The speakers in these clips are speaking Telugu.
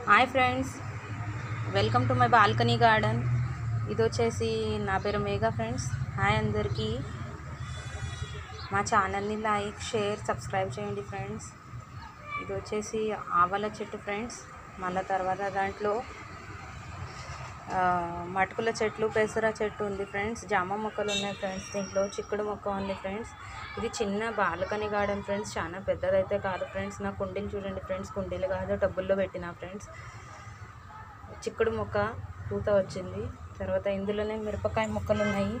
hi friends welcome to my balcony garden ఇది వచ్చేసి నా పేరు మేఘా ఫ్రెండ్స్ హాయ్ అందరికీ మా ఛానల్ని లైక్ షేర్ సబ్స్క్రైబ్ చేయండి ఫ్రెండ్స్ ఇది వచ్చేసి ఆవాల చెట్టు ఫ్రెండ్స్ మళ్ళీ తర్వాత దాంట్లో ఆ, మటుకుల చెట్లు పెసర చెట్టు ఉంది ఫ్రెండ్స్ జామ మొక్కలు ఉన్నాయి ఫ్రెండ్స్ దీంట్లో చిక్కుడు మొక్క ఉంది ఫ్రెండ్స్ ఇది చిన్న బాల్కనీ గార్డెన్ ఫ్రెండ్స్ చాలా పెద్దదైతే కాదు ఫ్రెండ్స్ నా కుండీలు చూడండి ఫ్రెండ్స్ కుండీలు కాదు డబ్బుల్లో పెట్టిన ఫ్రెండ్స్ చిక్కుడు మొక్క పూత వచ్చింది తర్వాత ఇందులోనే మిరపకాయ మొక్కలు ఉన్నాయి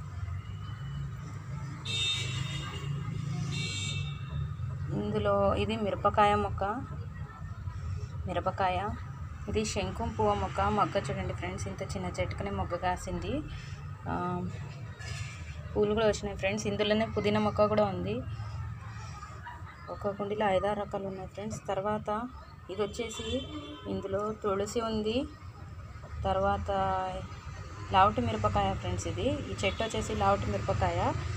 ఇందులో ఇది మిరపకాయ మొక్క మిరపకాయ ఇది శంకుం పువ్వు మొక్క మొగ్గ చూడండి ఫ్రెండ్స్ ఇంత చిన్న చెట్టుకనే మొగ్గ కాసింది ఆ, పూలు కూడా వచ్చినాయి ఫ్రెండ్స్ ఇందులోనే పుదీనా మొక్క కూడా ఉంది ఒక కుండీలో ఐదారు రకాలు ఉన్నాయి ఫ్రెండ్స్ తర్వాత ఇది వచ్చేసి ఇందులో తులసి ఉంది తర్వాత లావుటి మిరపకాయ ఫ్రెండ్స్ ఇది ఈ చెట్టు వచ్చేసి లావుటి మిరపకాయ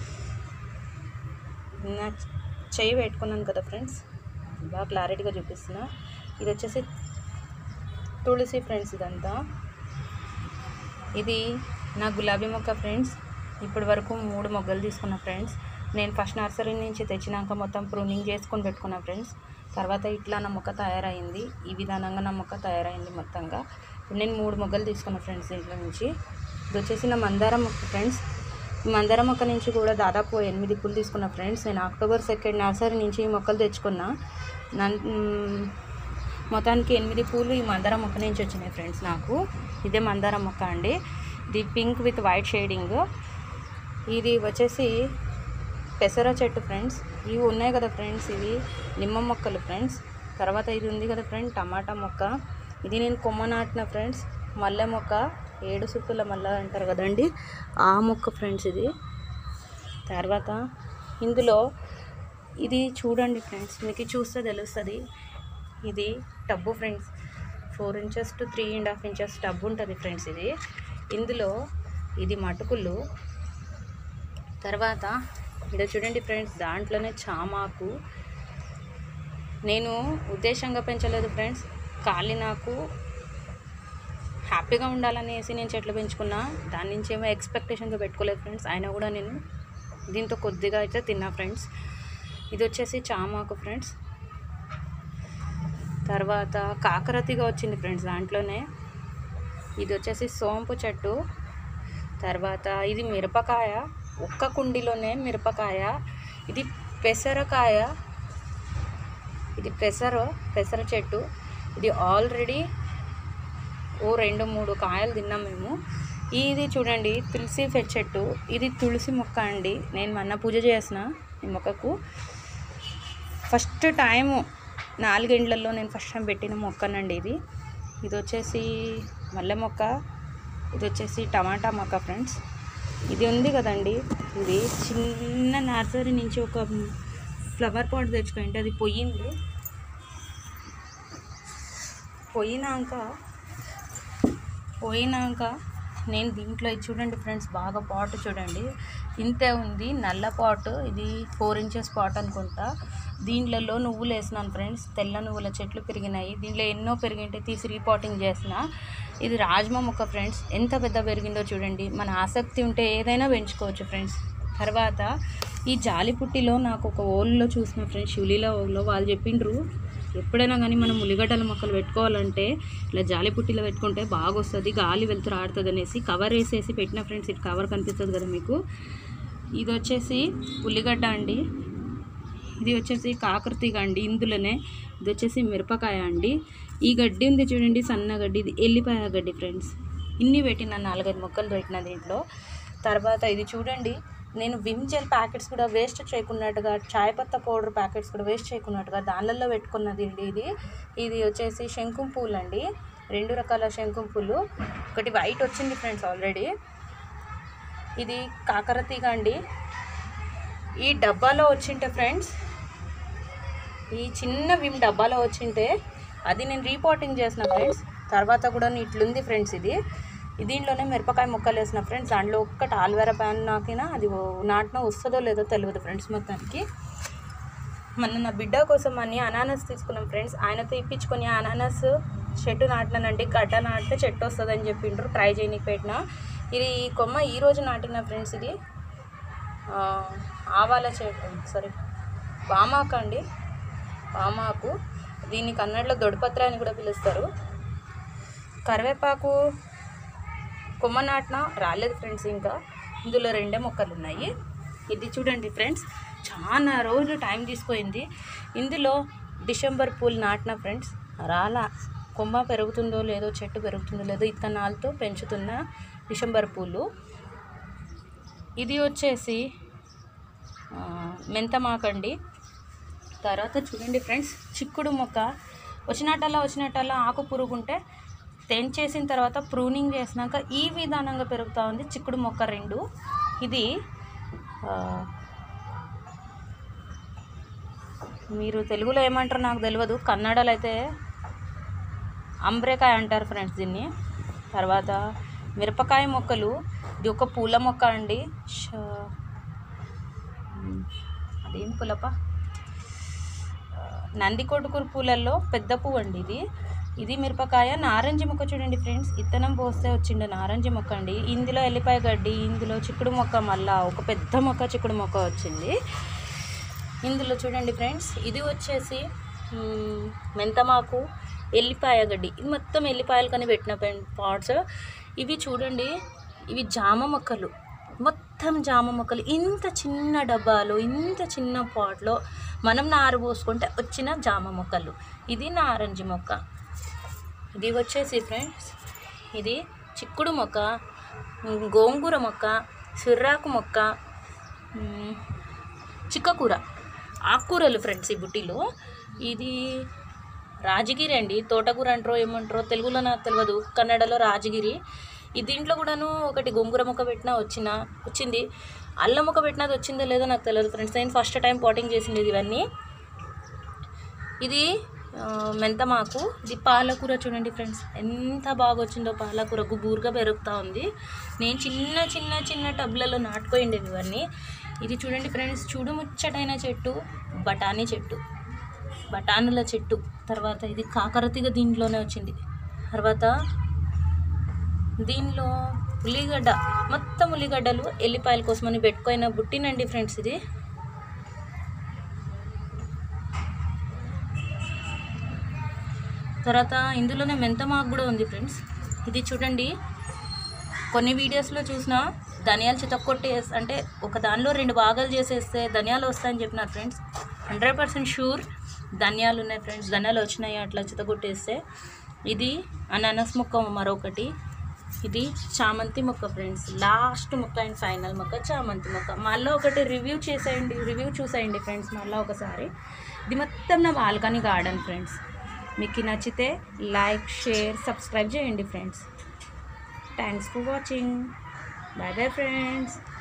నా చెయ్యి పెట్టుకున్నాను కదా ఫ్రెండ్స్ బాగా క్లారిటీగా చూపిస్తున్నా ఇది వచ్చేసి తులసి ఫ్రెండ్స్ ఇదంతా ఇది నా గులాబీ మొక్క ఫ్రెండ్స్ ఇప్పటి వరకు మూడు మొగ్గలు తీసుకున్నా ఫ్రెండ్స్ నేను ఫస్ట్ నర్సరీ నుంచి తెచ్చినాక మొత్తం ప్రూనింగ్ చేసుకొని పెట్టుకున్నా ఫ్రెండ్స్ తర్వాత ఇట్లా నా మొక్క తయారైంది ఈ విధానంగా నా మొక్క తయారైంది మొత్తంగా ఇప్పుడు నేను మూడు మొగ్గలు తీసుకున్నా ఫ్రెండ్స్ దీంట్లో నుంచి ఇది వచ్చేసి నా మందారం మొక్క ఫ్రెండ్స్ ఈ మందారం మొక్క నుంచి కూడా దాదాపు ఎనిమిది పూలు తీసుకున్నా ఫ్రెండ్స్ నేను అక్టోబర్ సెకండ్ నర్సరీ నుంచి ఈ మొక్కలు తెచ్చుకున్నా నన్ మ్, మొత్తానికి ఎనిమిది పూలు ఈ మందారం మొక్క నుంచి వచ్చినాయి ఫ్రెండ్స్ నాకు ఇదే మందారం మొక్క అండి ఇది పింక్ విత్ వైట్ షేడింగ్ ఇది వచ్చేసి పెసర చెట్టు ఫ్రెండ్స్ ఇవి ఉన్నాయి కదా ఫ్రెండ్స్ ఇవి నిమ్మ మొక్కలు ఫ్రెండ్స్ తర్వాత ఇది ఉంది కదా ఫ్రెండ్ టమాటా మొక్క ఇది నేను కొమ్మ నాటిన ఫ్రెండ్స్ మల్లె మొక్క ఏడు సుట్టుల మల్ల అంటారు కదండి ఆ మొక్క ఫ్రెండ్స్ ఇది తర్వాత ఇందులో ఇది చూడండి ఫ్రెండ్స్ మీకు చూస్తే తెలుస్తుంది ఇది tub friends four inches to three and half inches tub ఉంటుంది ఫ్రెండ్స్ ఇది ఇందులో ఇది మటుకులు తర్వాత ఇక్కడ చూడండి ఫ్రెండ్స్ దాంట్లోనే చామాకు నేను ఉద్దేశంగా పెంచలేదు ఫ్రెండ్స్ ఖాళీ నాకు హ్యాపీగా ఉండాలనేసి నేను చెట్లు పెంచుకున్నా దాని నుంచి ఏమో ఎక్స్పెక్టేషన్గా పెట్టుకోలేదు ఫ్రెండ్స్ అయినా కూడా నేను దీంతో కొద్దిగా అయితే తిన్నా ఫ్రెండ్స్ ఇది వచ్చేసి చామాకు ఫ్రెండ్స్ తర్వాత కాకరతిగా వచ్చింది ఫ్రెండ్స్ దాంట్లోనే ఇది వచ్చేసి సోంపు చెట్టు తర్వాత ఇది మిరపకాయ ఒక్క కుండీలోనే మిరపకాయ ఇది పెసరకాయ ఇది పెసర పెసర చెట్టు ఇది ఆల్రెడీ ఓ రెండు మూడు కాయలు తిన్నాం మేము ఇది చూడండి తులసి ఫె చెట్టు ఇది తులసి మొక్క అండి నేను మొన్న పూజ చేసిన ఈ మొక్కకు ఫస్ట్ టైము నాలుగేండ్లలో నేను ఫస్ట్ టైం పెట్టిన మొక్కనండి ఇది ఇది వచ్చేసి మల్లె మొక్క ఇది వచ్చేసి టమాటా మొక్క ఫ్రెండ్స్ ఇది ఉంది కదండి ఇది చిన్న నర్సరీ నుంచి ఒక ఫ్లవర్ పాట్ తెచ్చుకుంటే అది పోయింది పోయినాక పోయినాక నేను దీంట్లో ఇది చూడండి ఫ్రెండ్స్ బాగా పాట్ చూడండి ఇంతే ఉంది నల్ల పాట్ ఇది ఫోర్ ఇంచెస్ పాట్ అనుకుంటా దీంట్లో నువ్వులు వేసినాను ఫ్రెండ్స్ తెల్ల నువ్వుల చెట్లు పెరిగినాయి దీంట్లో ఎన్నో పెరిగింటే తీసి రీపాటింగ్ చేసిన ఇది రాజ్మా మొక్క ఫ్రెండ్స్ ఎంత పెద్ద పెరిగిందో చూడండి మన ఆసక్తి ఉంటే ఏదైనా పెంచుకోవచ్చు ఫ్రెండ్స్ తర్వాత ఈ జాలిపుట్టిలో నాకు ఒక ఓల్లో చూసిన ఫ్రెండ్స్ శివలీల ఓల్లో వాళ్ళు చెప్పిండ్రు ఎప్పుడైనా కానీ మనం ఉల్లిగడ్డల మొక్కలు పెట్టుకోవాలంటే ఇలా జాలి పుట్టిలో పెట్టుకుంటే బాగా వస్తుంది గాలి వెళ్తురు ఆడుతుంది అనేసి కవర్ వేసేసి పెట్టిన ఫ్రెండ్స్ ఇటు కవర్ కనిపిస్తుంది కదా మీకు ఇది వచ్చేసి ఉల్లిగడ్డ అండి ఇది వచ్చేసి కాకరతీగ అండి ఇందులోనే ఇది వచ్చేసి మిరపకాయ అండి ఈ గడ్డి ఉంది చూడండి సన్న గడ్డి ఇది ఎల్లిపాయ గడ్డి ఫ్రెండ్స్ ఇన్ని పెట్టిన నాలుగైదు మొక్కలు పెట్టిన దీంట్లో తర్వాత ఇది చూడండి నేను విమ్ జెల్ ప్యాకెట్స్ కూడా వేస్ట్ చేయకున్నట్టుగా చాయ్ పత్తా పౌడర్ ప్యాకెట్స్ కూడా వేస్ట్ చేయకున్నట్టుగా దానిలలో పెట్టుకున్నది అండి ఇది ఇది వచ్చేసి శంకుం పూలు అండి రెండు రకాల శంకుం పూలు ఒకటి వైట్ వచ్చింది ఫ్రెండ్స్ ఆల్రెడీ ఇది కాకరతీగ అండి ఈ డబ్బాలో వచ్చింటే ఫ్రెండ్స్ ఈ చిన్న విమ్ డబ్బాలో వచ్చింటే అది నేను రీపోటింగ్ చేసిన ఫ్రెండ్స్ తర్వాత కూడా ఇట్లుంది ఫ్రెండ్స్ ఇది దీంట్లోనే మిరపకాయ ముక్కలు వేసిన ఫ్రెండ్స్ దాంట్లో ఒక్కటి ఆల్వేరా ప్యాన్ నాకినా అది ఓ- నాటినా వస్తుందో లేదో తెలియదు ఫ్రెండ్స్ మొత్తానికి మొన్న నా బిడ్డ కోసం అని అనానస్ తీసుకున్నాం ఫ్రెండ్స్ ఆయనతో ఇప్పించుకొని ఆ అనానస్ చెట్టు నాటినానండి గడ్డ నాటితే చెట్టు వస్తుందని చెప్పిండ్రు ట్రై చేయనీకి పెట్టిన ఇది ఈ కొమ్మ ఈ రోజు నాటిన ఫ్రెండ్స్ ఇది ఆ, ఆవాల చెట్టు సారీ వామాకు అండి వామాకు దీన్ని కన్నడలో దొడిపత్ర అని కూడా పిలుస్తారు కరివేపాకు కొమ్మ నాటిన రాలేదు ఫ్రెండ్స్ ఇంకా ఇందులో రెండే మొక్కలు ఉన్నాయి ఇది చూడండి ఫ్రెండ్స్ చాలా రోజులు టైం తీసుకుంది ఇందులో డిసెంబర్ పూలు నాటిన ఫ్రెండ్స్ రాలా కొమ్మ పెరుగుతుందో లేదో చెట్టు పెరుగుతుందో లేదో ఇత్తనాలతో పెంచుతున్న డిసెంబర్ పూలు ఇది వచ్చేసి ఆ, మెంతమాకండి తర్వాత చూడండి ఫ్రెండ్స్ చిక్కుడు మొక్క వచ్చినట్టల్లా వచ్చినట్టల్లా ఆకు పురుగుంటే తెంచేసిన తర్వాత ప్రూనింగ్ చేసినాక ఈ విధానంగా పెరుగుతూ ఉంది చిక్కుడు మొక్క రెండు ఇది ఆ, మీరు తెలుగులో ఏమంటారో నాకు తెలియదు కన్నడలో అయితే అంబ్రేకాయ అంటారు ఫ్రెండ్స్ దీన్ని తర్వాత మిరపకాయ మొక్కలు ఇది ఒక పూల మొక్క అండి ష- అదేం పూలపా నంది కొడుకురు పూలల్లో పెద్ద పువ్వు అండి ఇది ఇది మిరపకాయ నారంజి మొక్క చూడండి ఫ్రెండ్స్ ఇత్తనం పోస్తే వచ్చిండు నారంజి మొక్క అండి ఇందులో ఎల్లిపాయ గడ్డి ఇందులో చిక్కుడు మొక్క మళ్ళా ఒక పెద్ద మొక్క చిక్కుడు మొక్క వచ్చింది ఇందులో చూడండి ఫ్రెండ్స్ ఇది వచ్చేసి మ్, మెంతమాకు ఎల్లిపాయ గడ్డి ఇది మొత్తం ఎల్లిపాయలు కానీ పెట్టిన పాట్స్ ఇవి చూడండి ఇవి జామ మొక్కలు మొత్తం జామ మొక్కలు ఇంత చిన్న డబ్బాలో ఇంత చిన్న పాట్లో మనం నారు పోసుకుంటే వచ్చిన జామ మొక్కలు ఇది నారంజి మొక్క ఇది వచ్చేసి ఫ్రెండ్స్ ఇది చిక్కుడు మొక్క ఉమ్, గోంగూర మొక్క సిర్రాకు మొక్క ఉమ్, చిక్కకూర ఆకుకూరలు ఫ్రెండ్స్ ఈ బుట్టిలో ఇది రాజగిరి అండి తోటకూర అంటారో ఏమంటారో తెలుగులో నాకు తెలియదు కన్నడలో రాజగిరి ఈ దీంట్లో కూడాను ఒకటి గోంగూర మొక్క పెట్టినా వచ్చిన వచ్చింది అల్లం మొక్క పెట్టినది వచ్చిందో లేదో నాకు తెలియదు ఫ్రెండ్స్ నేను ఫస్ట్ టైం పాటింగ్ చేసింది ఇవన్నీ ఇది ఆ, మెంతమాకు ఇది పాలకూర చూడండి ఫ్రెండ్స్ ఎంత బాగా వచ్చిందో పాలకూర గుబూరుగా పెరుగుతూ ఉంది నేను చిన్న చిన్న చిన్న టబ్లలో నాటుకోయిండేవి ఇవన్నీ ఇది చూడండి ఫ్రెండ్స్ చూడుముచ్చటైన చెట్టు బఠానీ చెట్టు బఠానుల చెట్టు తర్వాత ఇది కాకరతీగ దీంట్లోనే వచ్చింది తర్వాత దీనిలో ఉల్లిగడ్డ మొత్తం ఉల్లిగడ్డలు ఎల్లిపాయల కోసమని పెట్టుకోయిన బుట్టినండి ఫ్రెండ్స్ ఇది తర్వాత ఇందులోనే మెంతమాకు కూడా ఉంది ఫ్రెండ్స్ ఇది చూడండి కొన్ని వీడియోస్లో చూసిన ధనియాలు చితక్కొట్టి వేస్- అంటే ఒక దానిలో రెండు భాగాలు చేసేస్తే ధనియాలు వస్తాయని చెప్పినారు ఫ్రెండ్స్ హండ్రెడ్ పర్సెంట్ షూర్ ధనియాలు ఉన్నాయి ఫ్రెండ్స్ ధనియాలు వచ్చినాయి అట్లా చితకొట్టేస్తే ఇది అనానస్ మొక్క మరొకటి ఇది చామంతి మొక్క ఫ్రెండ్స్ లాస్ట్ మొక్క అండ్ ఫైనల్ మొక్క చామంతి మొక్క మళ్ళీ ఒకటి రివ్యూ చేసేయండి రివ్యూ చూసేయండి ఫ్రెండ్స్ మళ్ళీ ఒకసారి ఇది మొత్తం నా బాల్కనీ గార్డెన్ ఫ్రెండ్స్ మీకు నచ్చితే లైక్ షేర్ సబ్స్క్రైబ్ చేయండి friends thanks for watching bye bye friends